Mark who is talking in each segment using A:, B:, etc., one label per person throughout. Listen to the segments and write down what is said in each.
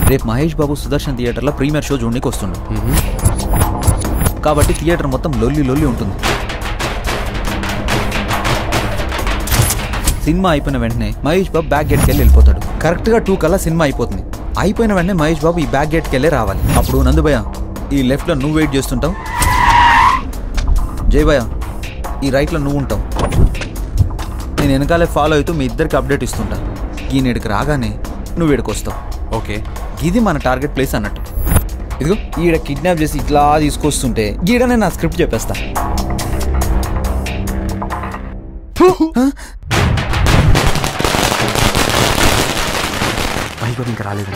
A: రేపు మహేష్ బాబు సుదర్శన్ థియేటర్లో premiere show చూడడానికి వస్తున్నాడు కాబట్టి థియేటర్ మొత్తం లొల్లి లొల్లి ఉంటుంది సినిమా అయిపోయిన వెంటనే మహేష్ బాబు బ్యాక్ గేట్కి వెళ్ళి వెళ్ళిపోతాడు కరెక్ట్గా టూ కల్లా సినిమా అయిపోతుంది అయిపోయిన వెంటనే మహేష్ బాబు ఈ బ్యాక్ గేట్కి వెళ్ళి రావాలి అప్పుడు నందుభయ్య ఈ లెఫ్ట్లో నువ్వు వెయిట్ చేస్తుంటావు జయభయ్య ఈ రైట్లో నువ్వు ఉంటావు నేను వెనకాలే ఫాలో అవుతూ మీ ఇద్దరికి అప్డేట్ ఇస్తుంటా ఈ నేడికి రాగానే నువ్వు వీడికి వస్తావు
B: ఓకే
A: ఇది మన టార్గెట్ ప్లేస్ అన్నట్టు ఇదిగో ఈడ కిడ్నాప్ చేసి ఇట్లా తీసుకొస్తుంటే ఈడనే నా స్క్రిప్ట్ చెప్పేస్తా
B: మహేష్ బాబు ఇంకా రాలేదు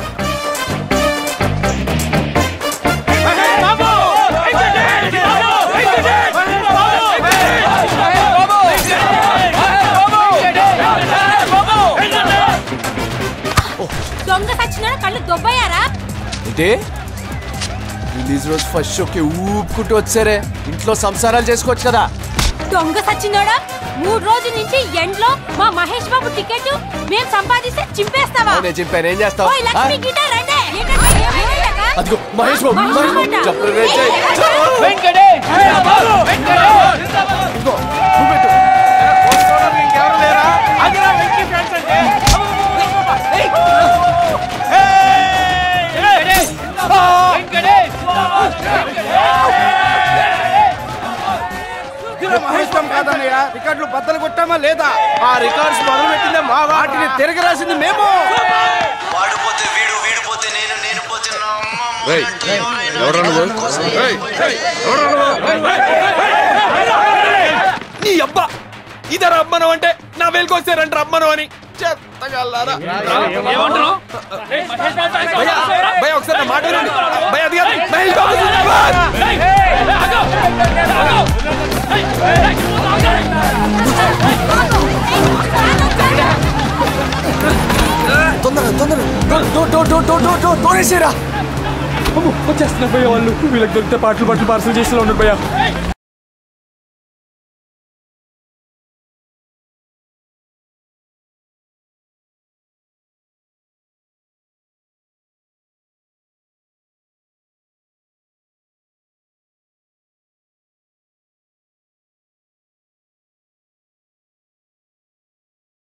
C: దొంగ సచ్చిన కళ్ళు దొబ్బయ్యారా
D: అంటే రిలీజ్ రోజు ఫస్ట్ షోకి ఊపుకుంటూ వచ్చారే ఇంట్లో సంసారాలు చేసుకోవచ్చు కదా
C: దొంగ సచ్చినోడా మూడు రోజుల నుంచి ఎండ్లో మా మహేష్ బాబు టికెట్ మేము సంపాదిస్తే చింపేస్తావా
D: నేను చెప్పాను ఏం చేస్తావు
C: ఓయ్ లక్ష్మి గీత రండి ఏంటంటే ఏమైందక్క?
D: అదిగో మహేష్ బాబు
C: మహేష్
D: మహేష్ బాబు
C: బాబు.
D: చెప్పలు రేట్ చేయి. ఇదిగో, నువ్వు పెట్టు.
E: మహేశ్వరం కాదన్నయ్య రికార్డులు బద్దలు కొట్టామా లేదా
D: ఆ రికార్డ్స్ మొదలు పెట్టిందే మా
E: వాటిని తిరగ రాసింది మేము
F: వాడిపోతే వీడు వీడిపోతే నేను నేను పోతే నా అమ్మ
E: రేయ్, ఎవడ్రా నువ్వు? రేయ్, రేయ్, ఎవడ్రా నువ్వు?
D: నీ అబ్బా ఇదే రమ్మను అంటే నా వేలుకి వచ్చారంట రమ్మను అని చెత్తగల్లారా భయ్యా, భయ్యా, ఒకసారి నా మాట వినండి. భయ్యా, అది కాదు. మహేష్ బాబు జిందాబాద్. తొందరగా తొందరగా డో- డో- డో- డో- డో- డో- డో- డోరేసేరా
G: వచ్చేస్తున్నారు భయ్య వాళ్ళు వీళ్ళకి దొరికితే పాటలు పాటలు పార్సల్ చేసేలా ఉన్నారు భయ్య